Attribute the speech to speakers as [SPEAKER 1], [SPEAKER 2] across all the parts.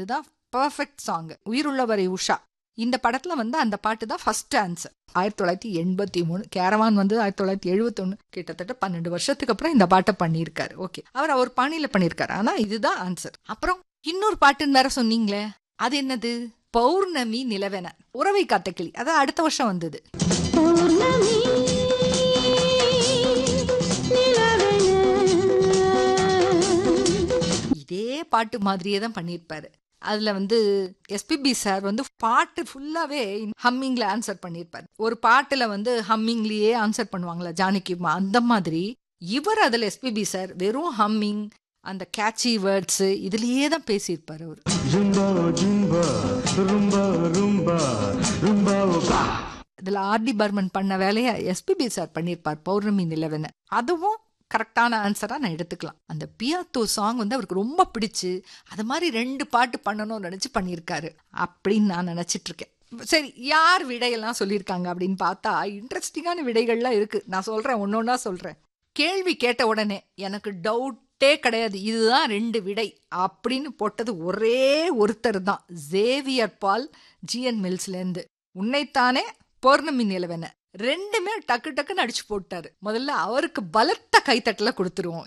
[SPEAKER 1] அதுதான் perfect song உயிருள்ளவரை Usha இந்த படத்துல வந்து அந்த பாட்டு தான் ஃபர்ஸ்ட் ஆன்சர் ஆயிரத்தி தொள்ளாயிரத்தி எண்பத்தி மூணு கேரவான் வந்து ஆயிரத்தி தொள்ளாயிரத்தி எழுபத்தொன்னு கிட்டத்தட்ட பன்னெண்டு வருஷத்துக்கு அப்புறம் இந்த பாட்டை பண்ணியிருக்காரு ஓகே அவர் அவர் பாணியில பண்ணியிருக்காரு ஆனா இதுதான் ஆன்சர் அப்புறம் இன்னொரு பாட்டுன்னு வேற சொன்னீங்களே அது என்னது பௌர்ணமி நிலவென உறவை காத்த கிளி அதான் அடுத்த வருஷம் வந்தது
[SPEAKER 2] பௌர்ணமி நிலவென
[SPEAKER 1] இதே பாட்டு மாதிரியே தான் பண்ணியிருப்பாரு அதுல வந்து எஸ்பிபி சார் வந்து பாட்டு ஃபுல்லாவே ஹம்மிங்ல ஆன்சர் பண்ணியிருப்பாரு ஒரு பாட்டுல வந்து ஹம்மிங்லயே ஆன்சர் பண்ணுவாங்களா ஜானகி அம்மா அந்த மாதிரி இவர் அதுல எஸ்பிபி சார் வெறும் ஹம்மிங் அந்த கேட்சி வேர்ட்ஸ் இதுலயே தான் பேசியிருப்பாரு அவர்
[SPEAKER 3] Zumba, Zumba, Rumba, Rumba, Rumba, Ba.
[SPEAKER 1] இதுல ஆர்டி பர்மன் பண்ண வேலையை எஸ்பிபி சார் பண்ணியிருப்பார் பௌர்ணமி நிலவென அதுவும் கரெக்டான ஆன்சரா நான் எடுத்துக்கலாம் அந்த பியாத்தோ சாங் வந்து அவருக்கு ரொம்ப பிடிச்சு அது மாதிரி ரெண்டு பாட்டு பண்ணணும்னு நினைச்சு பண்ணியிருக்காரு அப்படின்னு நான் நினைச்சிட்டு இருக்கேன் சரி யார் விடையெல்லாம் சொல்லியிருக்காங்க அப்படின்னு பார்த்தா இன்ட்ரெஸ்டிங்கான விடைகள்லாம் இருக்கு நான் சொல்றேன் ஒன்னொன்னா சொல்றேன் கேள்வி கேட்ட உடனே எனக்கு டவுட்டே கிடையாது இதுதான் ரெண்டு விடை அப்படின்னு போட்டது ஒரே ஒருத்தர் தான் ஜேவியர் பால் ஜிஎன் மில்ஸ்லேருந்து உன்னைத்தானே பௌர்ணமி நிலவென ரெண்டுமே டக்கு டக்குன்னு அடிச்சு போட்டாரு முதல்ல அவருக்கு பலத்த கைத்தட்டல கொடுத்துருவோம்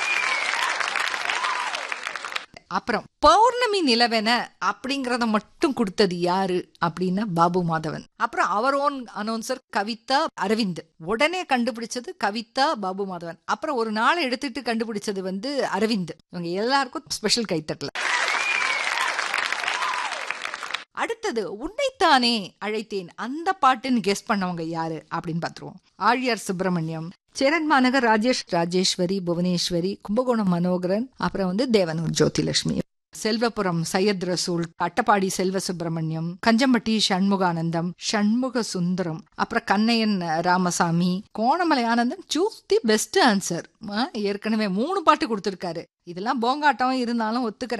[SPEAKER 1] அப்புறம் பௌர்ணமி நிலவென அப்படிங்கறத மட்டும் கொடுத்தது யாரு அப்படின்னா பாபு மாதவன் அப்புறம் அவர் ஓன் அனௌன்சர் கவிதா அரவிந்த் உடனே கண்டுபிடிச்சது கவிதா பாபு மாதவன் அப்புறம் ஒரு நாளை எடுத்துட்டு கண்டுபிடிச்சது வந்து அரவிந்த் இவங்க எல்லாருக்கும் ஸ்பெஷல் கைத்தட்டல அடுத்தது உன்னைத்தானே அழைத்தேன் அந்த பாட்டுன்னு கெஸ் பண்ணவங்க யாரு அப்படின்னு பார்த்துருவோம் ஆழியார் சுப்பிரமணியம் சேரன் மாநகர் ராஜேஷ் ராஜேஸ்வரி புவனேஸ்வரி கும்பகோணம் மனோகரன் அப்புறம் வந்து தேவனூர் ஜோதிலட்சுமி செல்வபுரம் சையத் ரசூல் அட்டப்பாடி செல்வ சுப்பிரமணியம் கஞ்சம்பட்டி சண்முகானந்தம் சண்முக சுந்தரம் அப்புறம் Kannaiyan Ramasamy Konamalai Anandan choose the best answer ஏற்கனவே மூணு பாட்டு கொடுத்துருக்காரு இதெல்லாம் போங்காட்டம் இருந்தாலும் ஒத்துக்கிறேன்